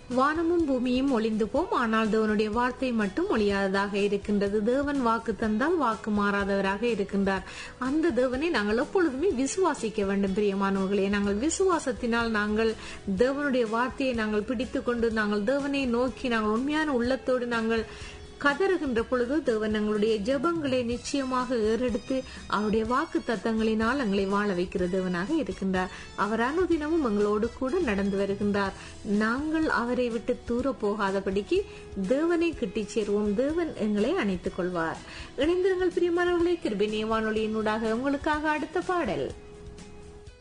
வானமும் பூமியும் ஒளிந்து போம் ஆனால் தேவனுடைய வார்த்தை மட்டும் ஒளியாததாக இருக்கின்றது தேவன் வாக்கு தந்தால் வாக்கு மாறாதவராக இருக்கின்றார் அந்த தேவனை நாங்கள் எப்பொழுதுமே விசுவாசிக்க வேண்டும் பிரியமானவர்களே நாங்கள் விசுவாசத்தினால் நாங்கள் தேவனுடைய வார்த்தையை நாங்கள் பிடித்துக் கொண்டு நாங்கள் தேவனை நோக்கி நாங்கள் உண்மையான உள்ளத்தோடு நாங்கள் கதறுகின்ற பொழுது தேவன் எங்களுடைய ஜெபங்களை நிச்சயமாக ஏறெடுத்து அவருடைய வாக்கு தத்தங்களினால் எங்களை வாழ வைக்கிற தேவனாக இருக்கின்றார் அவர் அனுதினமும் எங்களோடு கூட நடந்து வருகின்றார் நாங்கள் அவரை விட்டு தூர போகாதபடிக்கு தேவனை கிட்டி சேருவோம் தேவன் எங்களை அணைத்துக் கொள்வார் இணைந்திருங்கள் பிரியமானவர்களே கிருபினே வானொலியினூடாக உங்களுக்காக அடுத்த பாடல்